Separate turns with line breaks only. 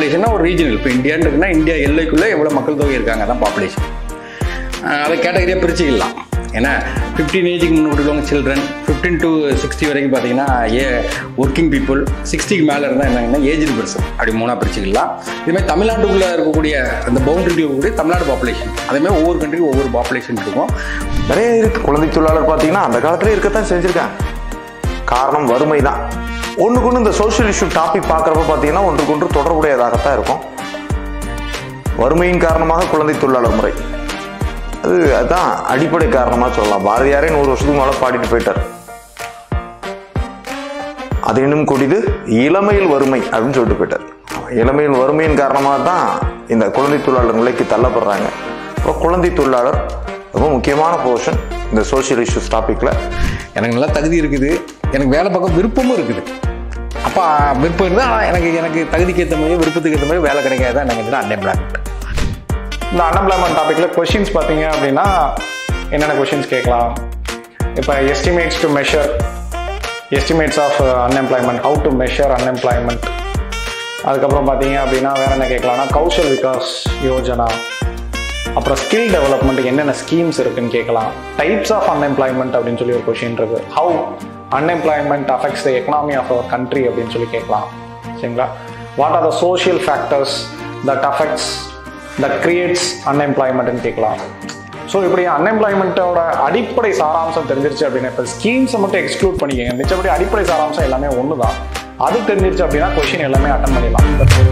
பாப்புலேஷன்னா ஒரு ரீஜனல் இப்போ இந்தியான்னு இருக்குன்னா இந்தியா எல்லைக்குள்ளே எவ்வளோ மக்கள் தொகை இருக்காங்க அதான் பாப்புலேஷன் அதை கேட்டகரியாக பிரிச்சுக்கலாம் ஏன்னா ஃபிஃப்டீன் ஏஜுக்கு முன்னாடி உள்ளவங்க சில்ட்ரன் ஃபிஃப்டீன் டு சிக்ஸ்டி வரைக்கும் பார்த்தீங்கன்னா ஏ ஒர்க்கிங் பீப்புள் சிக்ஸ்டிக்கு மேலே இருந்தால் என்னங்கன்னா ஏஜ்டு பர்சன் அப்படி மூணாக பிரிச்சுக்கலாம் இதுமாதிரி தமிழ்நாட்டுக்குள்ளே இருக்கக்கூடிய அந்த பவுண்டரியில் இருக்கக்கூடிய தமிழ்நாடு பாப்புலேஷன் அதேமாதிரி ஒவ்வொரு கண்ட்ரிக்கும் ஒவ்வொரு பாப்புலேஷன் இருக்கும்
நிறைய இருக்கு குழந்தை தொழிலாளர் பார்த்தீங்கன்னா அந்த காலத்துல இருக்கத்தான் செஞ்சிருக்காங்க காரணம் வறுமை தான் ஒன்றுக்கு ஒன்று இந்த சோஷியல் இஷ்யூ டாபிக் பார்க்குறப்ப பார்த்தீங்கன்னா ஒன்றுக்கு ஒன்று தொடர்புடையதாகத்தான் இருக்கும் வறுமையின் காரணமாக குழந்தை தொழிலாளர் முறை அது அதுதான் அடிப்படை காரணமாக சொல்லலாம் பாரதியாரே நூறு வருஷத்துக்கு மேலே பாடிட்டு போயிட்டார் அது இன்னும் கொடிது இளமையில் வறுமை அப்படின்னு சொல்லிட்டு போயிட்டார் இளமையில் வறுமையின் காரணமாக தான் இந்த குழந்தை தொழிலாளர் நிலைக்கு தள்ளப்படுறாங்க இப்போ குழந்தை தொழிலாளர் ரொம்ப முக்கியமான போர்ஷன் இந்த சோஷியல் இஷ்யூஸ் டாப்பிக்கில்
எனக்கு நல்லா தகுதி இருக்குது எனக்கு வேலை பார்க்க விருப்பமும் இருக்குது அப்போ விருப்பம் இருந்தால் ஆனால் எனக்கு எனக்கு தகுதிக்கு ஏற்ற மாதிரி விருப்பத்துக்கு ஏற்ற மாதிரி வேலை கிடைக்காது எனக்கு அன்எம்ப்ளாய்மெண்ட்
இந்த அன்எம்ப்ளாய்மெண்ட் டாப்பிக்கில் கொஷின்ஸ் பார்த்தீங்க அப்படின்னா என்னென்ன கொஷின்ஸ் கேட்கலாம் இப்போ estimates to measure estimates of unemployment how to measure unemployment அதுக்கப்புறம் பார்த்தீங்க அப்படின்னா வேற என்ன கேட்கலாம்னா கௌஷல் விகாஸ் யோஜனா அப்புறம் ஸ்கில் டெவலப்மெண்ட்டுக்கு என்னென்ன ஸ்கீம்ஸ் இருக்குன்னு கேட்கலாம் டைப்ஸ் ஆஃப் அன்எம்ப்ளாய்மெண்ட் அப்படின்னு சொல்லி ஒரு கொஷின் இருக்கு how unemployment affects the economy of our country அப்படின்னு சொல்லி கேட்கலாம் சரிங்களா what are the social factors that affects that creates அன்எம்ப்ளாய்மெண்ட்னு கேட்கலாம் ஸோ இப்படி அன்எம்ப்ளாய்மெண்ட்டோட அடிப்படை சாராம்சம் தெரிஞ்சிருச்சு அப்படின்னா இப்போ ஸ்கீம்ஸை மட்டும் எக்ஸ்க்ளூட் பண்ணிக்கங்க மிச்சபடி அடிப்படை சாராம்சம் எல்லாமே ஒன்று தான் அது தெரிஞ்சிருச்சு அப்படின்னா கொஷின் எல்லாமே அட்டன் பண்ணிடலாம்